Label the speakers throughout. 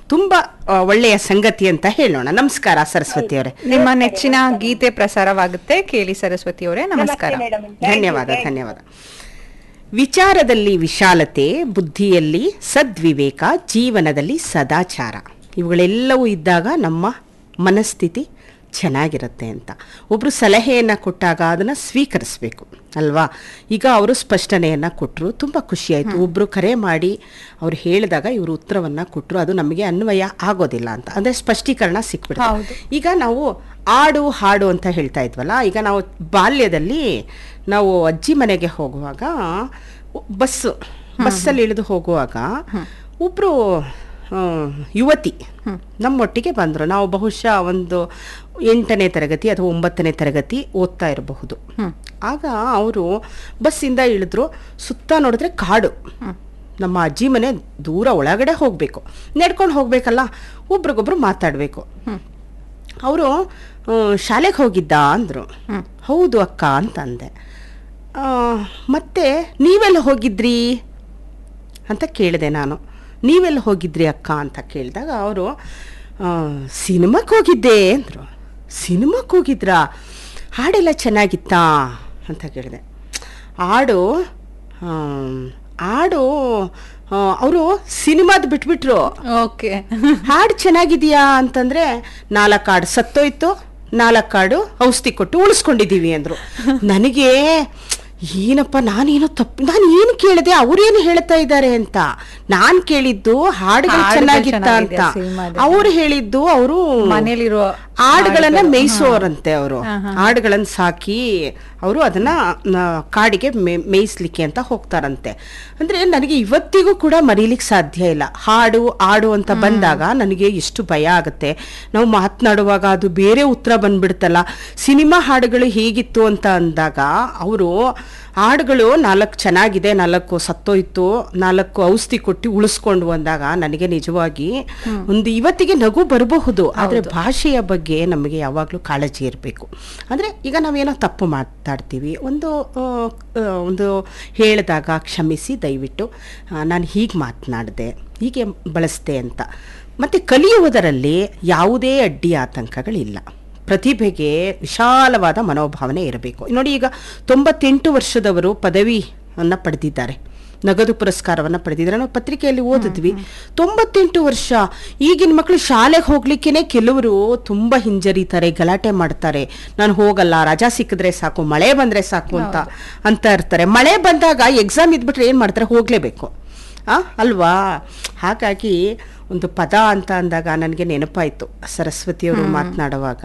Speaker 1: ತುಂಬಾ ಆ, ಒಳ್ಳೆಯ ಸಂಗತಿ ಅಂತ ಹೇಳೋಣ ನಮಸ್ಕಾರ ಸರಸ್ವತಿ ಅವರೇ
Speaker 2: ನಿಮ್ಮ ನೆಚ್ಚಿನ ಗೀತೆ ಪ್ರಸಾರವಾಗುತ್ತೆ ಕೇಳಿ ಸರಸ್ವತಿ ಅವರೇ ನಮಸ್ಕಾರ
Speaker 3: ಮೇಡಮ್
Speaker 1: ಧನ್ಯವಾದ ಧನ್ಯವಾದ ವಿಚಾರದಲ್ಲಿ ವಿಶಾಲತೆ ಬುದ್ಧಿಯಲ್ಲಿ ಸದ್ವಿವೇಕ ಜೀವನದಲ್ಲಿ ಸದಾಚಾರ ಇವುಗಳೆಲ್ಲವೂ ಇದ್ದಾಗ ನಮ್ಮ ಮನಸ್ಥಿತಿ ಚೆನ್ನಾಗಿರುತ್ತೆ ಅಂತ ಒಬ್ಬರು ಸಲಹೆಯನ್ನು ಕೊಟ್ಟಾಗ ಅದನ್ನು ಸ್ವೀಕರಿಸಬೇಕು ಅಲ್ವಾ ಈಗ ಅವರು ಸ್ಪಷ್ಟನೆಯನ್ನು ಕೊಟ್ಟರು ತುಂಬ ಖುಷಿಯಾಯಿತು ಒಬ್ಬರು ಕರೆ ಮಾಡಿ ಅವ್ರು ಹೇಳಿದಾಗ ಇವರು ಉತ್ತರವನ್ನು ಕೊಟ್ಟರು ಅದು ನಮಗೆ ಅನ್ವಯ ಆಗೋದಿಲ್ಲ ಅಂತ ಅಂದರೆ ಸ್ಪಷ್ಟೀಕರಣ ಸಿಕ್ಬಿಡುತ್ತೆ
Speaker 2: ಹೌದು.
Speaker 1: ಈಗ ನಾವು ಆಡು ಹಾಡು ಅಂತ ಹೇಳ್ತಾ ಇದ್ವಲ್ಲ ಈಗ ನಾವು ಬಾಲ್ಯದಲ್ಲಿ ನಾವು ಅಜ್ಜಿ ಮನೆಗೆ ಹೋಗುವಾಗ ಬಸ್ಸು ಬಸ್ಸಲ್ಲಿ ಇಳಿದು ಹೋಗುವಾಗ ಒಬ್ಬರು ಯುವತಿ ನಮ್ಮೊಟ್ಟಿಗೆ ಬಂದರು ನಾವು ಬಹುಶಃ ಒಂದು ಎಂಟನೇ ತರಗತಿ ಅಥವಾ ಒಂಬತ್ತನೇ ತರಗತಿ ಓದ್ತಾ ಇರಬಹುದು ಆಗ ಅವರು ಬಸ್ಸಿಂದ ಇಳಿದ್ರು ಸುತ್ತ ನೋಡಿದ್ರೆ ಕಾಡು ನಮ್ಮ ಅಜ್ಜಿ ಮನೆ ದೂರ ಒಳಗಡೆ ಹೋಗಬೇಕು ನಡ್ಕೊಂಡು ಹೋಗ್ಬೇಕಲ್ಲ ಒಬ್ರಿಗೊಬ್ರು ಮಾತಾಡಬೇಕು ಅವರು ಶಾಲೆಗೆ ಹೋಗಿದ್ದ ಅಂದರು ಹೌದು ಅಕ್ಕ ಅಂತ ಅಂದೆ ಆ, ಮತ್ತೆ ನೀವೆಲ್ಲ ಹೋಗಿದ್ರಿ ಅಂತ ಕೇಳಿದೆ ನಾನು ನೀವೆಲ್ಲ ಹೋಗಿದ್ರಿ ಅಕ್ಕ ಅಂತ ಕೇಳಿದಾಗ ಅವರು ಸಿನಿಮಾಕ್ಕೆ ಹೋಗಿದ್ದೆ ಅಂದರು ಸಿನಿಮಾಕ್ಕೆ ಹೋಗಿದ್ರಾ ಹಾಡೆಲ್ಲ ಚೆನ್ನಾಗಿತ್ತಾ ಅಂತ ಕೇಳಿದೆ ಹಾಡು ಆಮ್, ಹಾಡು ಅವರು ಸಿನಿಮಾದ ಬಿಟ್ಬಿಟ್ರು
Speaker 2: ಓಕೆ
Speaker 1: ಹಾಡು ಚೆನ್ನಾಗಿದೆಯಾ ಅಂತಂದ್ರೆ ನಾಲ್ಕು ಹಾಡು ಸತ್ತೋಯ್ತು ನಾಲ್ಕು ಹಾಡು ಔಷಧಿ ಕೊಟ್ಟು ಉಳಿಸ್ಕೊಂಡಿದ್ದೀವಿ ಅಂದ್ರು ನನಗೆ ಏನಪ್ಪ ನಾನೇನೋ ತಪ್ಪು ನಾನು ಏನು ಕೇಳಿದೆ ಅವ್ರೇನು ಹೇಳ್ತಾ ಇದ್ದಾರೆ ಅಂತ ನಾನ್ ಕೇಳಿದ್ದು ಹಾಡುಗಳು
Speaker 2: ಹಾಡುಗಳು
Speaker 1: ಚೆನ್ನಾಗಿತ್ತ ಅಂತ
Speaker 2: ಚೆನ್ನಾಗಿದೆ ಸಿನಿಮಾದಲ್ಲಿ.
Speaker 1: ಅವ್ರು ಹೇಳಿದ್ದು ಅವರು
Speaker 2: ಮನೇಲಿರುವ
Speaker 1: ಹಾಡುಗಳನ್ನ
Speaker 2: ಹಾಡುಗಳು.
Speaker 1: ಮೇಯಿಸೋರಂತೆ ಅವರು
Speaker 2: ಹಾ, ಹಾ.
Speaker 1: ಹಾಡುಗಳನ್ನ ಸಾಕಿ ಅವರು ಅದನ್ನ ನ, ಕಾಡಿಗೆ ಮೇ- ಮೇಯಿಸ್ಲಿಕ್ಕೆ ಅಂತ ಹೋಗ್ತಾರಂತೆ ಅಂದ್ರೆ ನನಗೆ ಇವತ್ತಿಗೂ ಕೂಡ ಮರೀಲಿಕ್ಕೆ ಸಾಧ್ಯ ಇಲ್ಲ ಹಾಡು ಹಾಡು ಅಂತ ಬಂದಾಗ ನನಗೆ ಎಷ್ಟು ಭಯ ಆಗುತ್ತೆ ನಾವು ಮಾತನಾಡುವಾಗ ಅದು ಬೇರೆ ಉತ್ತರ ಬಂದ್ಬಿಡುತ್ತಲ್ಲ ಸಿನಿಮಾ ಹಾಡುಗಳು ಹೇಗಿತ್ತು ಅಂತ ಅಂದಾಗ ಅವರು ಹಾಡುಗಳು ನಾಲ್ಕು ಚೆನ್ನಾಗಿದೆ ನಾಲ್ಕು ಸತ್ತೋಯ್ತು ನಾಲ್ಕು ಔಷಧಿ ಕೊಟ್ಟು ಉಳಿಸ್ಕೊಂಡು ಅಂದಾಗ ನನಗೆ ನಿಜವಾಗಿ ಒಂದು ಇವತ್ತಿಗೆ ನಗು ಬರಬಹುದು ಆದ್ರೆ ಭಾಷೆಯ ಬಗ್ಗೆ ನಮಗೆ ಯಾವಾಗಲೂ ಕಾಳಜಿ ಇರಬೇಕು ಅಂದ್ರೆ ಈಗ ನಾವೇನೋ ತಪ್ಪು ಮಾತಾಡ್ತೀವಿ ಒಂದು ಆ, ಆ, ಒಂದು ಹೇಳಿದಾಗ ಕ್ಷಮಿಸಿ ದಯವಿಟ್ಟು ನಾನು ಹೀಗೆ ಮಾತನಾಡಿದೆ ಹೀಗೆ ಬಳಸ್ದೆ ಅಂತ ಮತ್ತೆ ಕಲಿಯುವುದರಲ್ಲಿ ಯಾವುದೇ ಅಡ್ಡಿ ಆತಂಕಗಳಿಲ್ಲ ಪ್ರತಿಭೆಗೆ ವಿಶಾಲವಾದ ಮನೋಭಾವನೆ ಇರಬೇಕು ನೋಡಿ ಈಗ ತೊಂಬತ್ತೆಂಟು ವರ್ಷದವರು ಪದವಿಯನ್ನು ಪಡೆದಿದ್ದಾರೆ ನಗದು ಪುರಸ್ಕಾರವನ್ನು ಪಡೆದಿದ್ದಾರೆ ನಾವು ಪತ್ರಿಕೆಯಲ್ಲಿ ಓದಿದ್ವಿ ತೊಂಬತ್ತೆಂಟು ವರ್ಷ ಈಗಿನ ಮಕ್ಕಳು ಶಾಲೆಗೆ ಹೋಗ್ಲಿಕ್ಕೇನೆ ಕೆಲವರು ತುಂಬಾ ಹಿಂಜರಿತಾರೆ ಗಲಾಟೆ ಮಾಡ್ತಾರೆ ನಾನು ಹೋಗಲ್ಲ ರಜಾ ಸಿಕ್ಕಿದ್ರೆ ಸಾಕು ಮಳೆ ಬಂದ್ರೆ ಸಾಕು ಅಂತ ಅಂತ ಇರ್ತಾರೆ ಮಳೆ ಬಂದಾಗ ಎಕ್ಸಾಮ್ ಇದ್ಬಿಟ್ರೆ ಏನ್ ಮಾಡ್ತಾರೆ ಹೋಗ್ಲೇಬೇಕು ಆ ಅಲ್ವಾ ಹಾಗಾಗಿ ಒಂದು ಪದ ಅಂತ ಅಂದಾಗ ನನಗೆ ನೆನಪಾಯಿತು ಸರಸ್ವತಿಯವರು ಮಾತನಾಡುವಾಗ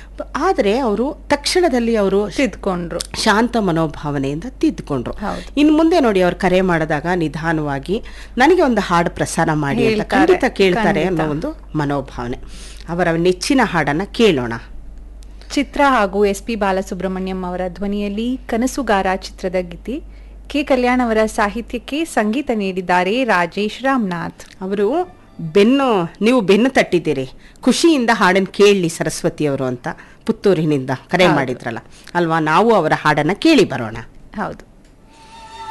Speaker 1: ಆದರೆ ಅವರು ತಕ್ಷಣದಲ್ಲಿ ಅವರು
Speaker 2: ತಿದ್ಕೊಂಡ್ರು
Speaker 1: ಶಾಂತ ಮನೋಭಾವನೆಯಿಂದ ತಿದ್ದುಕೊಂಡ್ರು
Speaker 2: ಹೌದು.
Speaker 1: ಇನ್ನು ಮುಂದೆ ನೋಡಿ ಅವ್ರು ಕರೆ ಮಾಡಿದಾಗ ನಿಧಾನವಾಗಿ ನನಗೆ ಒಂದು ಹಾಡು ಪ್ರಸಾರ ಮಾಡಿ ಅಂತ
Speaker 2: ಹೇಳ್ತಾರೆ,
Speaker 1: ಖಂಡಿತ ಕೇಳ್ತಾರೆ
Speaker 2: ಖಂಡಿತ.
Speaker 1: ಅನ್ನೋ ಒಂದು ಮನೋಭಾವನೆ ಅವರ ನೆಚ್ಚಿನ ಹಾಡನ್ನ ಕೇಳೋಣ
Speaker 2: ಚಿತ್ರ ಹಾಗೂ ಎಸ್ ಪಿ ಬಾಲಸುಬ್ರಹ್ಮಣ್ಯಂ ಅವರ ಧ್ವನಿಯಲ್ಲಿ ಕನಸುಗಾರ ಚಿತ್ರದ ಗೀತೆ ಕೆ ಕಲ್ಯಾಣ್ ಅವರ ಸಾಹಿತ್ಯಕ್ಕೆ ಸಂಗೀತ ನೀಡಿದ್ದಾರೆ ರಾಜೇಶ್ ರಾಮನಾಥ್
Speaker 1: ಅವರು ಬೆನ್ನು ನೀವು ಬೆನ್ನು ತಟ್ಟಿದ್ದೀರಿ ಖುಷಿಯಿಂದ ಹಾಡನ್ನು ಕೇಳಲಿ ಸರಸ್ವತಿಯವರು ಅಂತ ಪುತ್ತೂರಿನಿಂದ ಕರೆ ಮಾಡಿದ್ರಲ್ಲ ಅಲ್ವಾ ನಾವು ಅವರ ಹಾಡನ್ನ ಕೇಳಿ ಬರೋಣ
Speaker 2: ಹೌದು